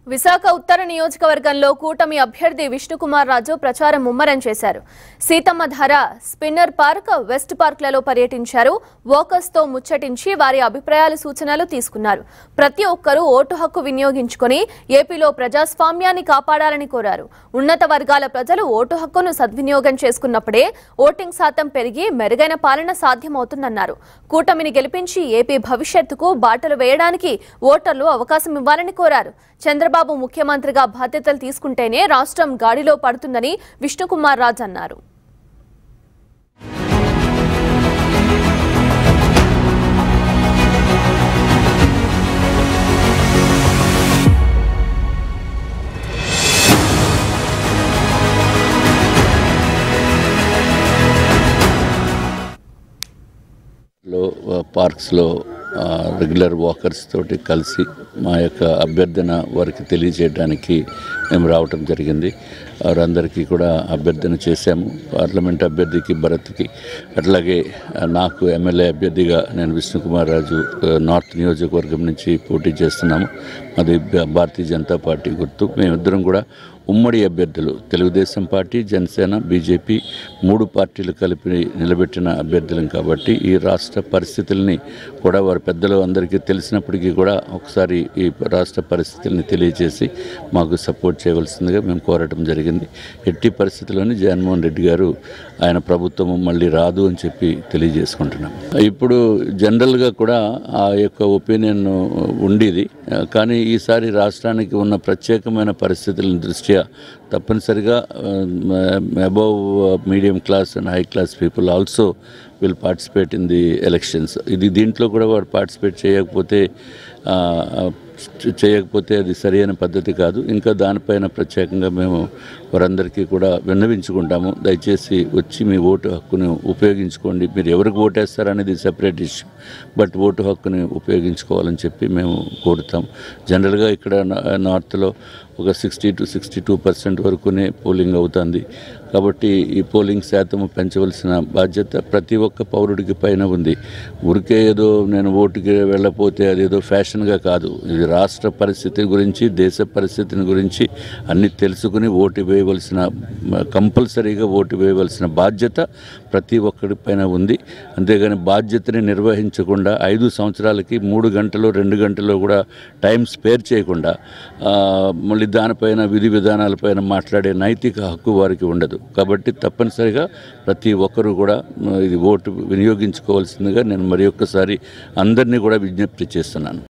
విశాఖ ఉత్తర నియోజకవర్గంలో కూటమి అభ్యర్థి విష్ణుకుమార్ రాజు ప్రచారం ముమ్మరం చేశారు సీతమ్మ ధార స్పిన్నర్ పార్క్ వెస్ట్ పార్క్లలో పర్యటించారు వాకర్స్ తో ముచ్చటించి వారి అభిప్రాయాలు సూచనలు తీసుకున్నారు ప్రతి ఒక్కరూ ఓటు హక్కు వినియోగించుకొని ఏపీలో ప్రజాస్వామ్యాన్ని కాపాడాలని కోరారు ఉన్నత వర్గాల ప్రజలు ఓటు హక్కును సద్వినియోగం చేసుకున్నప్పుడే ఓటింగ్ శాతం పెరిగి మెరుగైన పాలన సాధ్యమవుతుందన్నారు కూటమిని గెలిపించి ఏపీ భవిష్యత్తుకు బాటలు వేయడానికి ఓటర్లు అవకాశం ఇవ్వాలని కోరారు చంద్రబాబు ముఖ్యమంత్రిగా బాధ్యతలు తీసుకుంటేనే రాష్ట్రం గాడిలో పడుతుందని విష్ణుకుమార్ రాజ్ అన్నారు లో పార్క్స్లో ఆ, రెగ్యులర్ వాకర్స్ తోటి కలిసి మా యొక్క అభ్యర్థన వారికి తెలియజేయడానికి మేము రావటం జరిగింది వారందరికీ కూడా అభ్యర్థన చేశాము పార్లమెంట్ అభ్యర్థికి భరత్కి అట్లాగే ఆ, నాకు ఎమ్మెల్యే అభ్యర్థిగా నేను విష్ణుకుమార్ రాజు ఆ, నార్త్ నియోజకవర్గం నుంచి పోటీ చేస్తున్నాము అది భా- భారతీయ జనతా పార్టీ గుర్తు మేమిద్దరం కూడా ఉమ్మడి అభ్యర్థులు తెలుగుదేశం పార్టీ జనసేన బీజేపీ మూడు పార్టీలు కలిపి నిలబెట్టిన అభ్యర్థులం కాబట్టి ఈ రాష్ట్ర పరిస్థితుల్ని కూడా వారి పెద్దలు అందరికీ తెలిసినప్పటికీ కూడా ఒకసారి ఈ రాష్ట్ర పరిస్థితుల్ని తెలియజేసి మాకు సపోర్ట్ చేయవలసిందిగా మేము కోరటం జరిగింది ఎట్టి పరిస్థితుల్లోని జగన్మోహన్ రెడ్డి గారు ఆయన ప్రభుత్వం మళ్ళీ రాదు అని చెప్పి తెలియజేసుకుంటున్నాం ఇప్పుడు జనరల్గా కూడా ఆ యొక్క ఒపీనియన్ ఉండేది కానీ ఈసారి రాష్ట్రానికి ఉన్న ప్రత్యేకమైన పరిస్థితుల దృష్ట్యా తప్పనిసరిగా above medium class and high class people also will participate in the elections ఇది దీంట్లో కూడా వాడు పార్టిసిపేట్ చేయకపోతే ఆ, చే- చేయకపోతే అది సరైన పద్ధతి కాదు ఇంకా దానిపైన ప్రత్యేకంగా మేము వారందరికీ కూడా విన్నవించుకుంటాము దయచేసి వచ్చి మీ ఓటు హక్కును ఉపయోగించుకోండి మీరు ఎవరికి ఓటేస్తారనేది సెపరేట్ ఇష్యూ బట్ ఓటు హక్కుని ఉపయోగించుకోవాలని చెప్పి మేము కోరుతాం జనరల్గా ఇక్కడ నా- నార్త్లో ఒక sixty two sixty two percent వరకునే పోలింగ్ అవుతుంది కాబట్టి ఈ పోలింగ్ శాతం పెంచవలసిన బాధ్యత ప్రతి ఒక్క పౌరుడికి పైన ఉంది ఊరికే ఏదో నేను ఓటుకి వెళ్ళకపోతే అదేదో ఫ్యాషన్గా కాదు ఇది రాష్ట్ర పరిస్థితి గురించి దేశ పరిస్థితిని గురించి అన్ని తెలుసుకుని ఓటు వేయవలసిన కంపల్సరీగా ఓటు వేయవలసిన బాధ్యత ప్రతి ఒక్కరి పైన ఉంది అంతేగాని బాధ్యతని నిర్వహించకుండా ఐదు సంవత్సరాలకి మూడు గంటలు రెండు గంటలు కూడా టైం స్పేర్ చేయకుండా ఆ, మళ్ళీ దానిపైన విధి విధానాలపైన మాట్లాడే నైతిక హక్కు వారికి ఉండదు కాబట్టి తప్పనిసరిగా ప్రతి ఒక్కరూ కూడా మ, ఇది ఓటు వినియోగించుకోవాల్సిందిగా నేను మరి ఒక్కసారి అందరినీ కూడా విజ్ఞప్తి చేస్తున్నాను